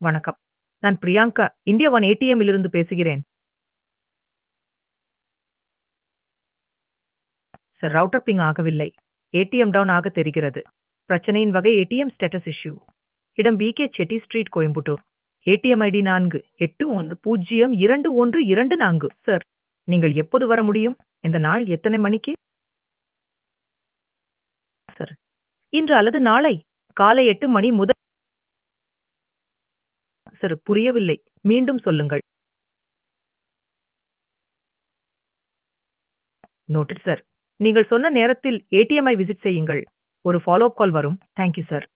வணக்கம். நான் Priyanka, India one ATM இலிருந்து பேசுகிறேன். சார் ரவுட்டர் பிங் ஆகவில்லை. ஏடிஎம் டவுன் ஆக தெரிகிறது. பிரச்சனையின் வகை ஏடிஎம் ஸ்டேட்டஸ் இஷ்யூ. இடம் PK Chetty street Coimbatore. ATM ID நான்கு எட்டு ஒன்று பூஜ்ஜியம் இரண்டு ஒன்று இரண்டு நான்கு சார் நீங்கள் எப்போது வர முடியும்? இந்த நாள் எத்தனை மணிக்கு? சார் இன்று அல்லது நாளை காலை எட்டு மணி முதல் சார் புரியவில்லை. மீண்டும் சொல்லுங்கள். Noted sir. நீங்கள் சொன்ன நேரத்தில் ஏடிஎம்ஐ விசிட் செய்யுங்கள். ஒரு ஃபாலோ அப் கால் வரும். Thank you sir.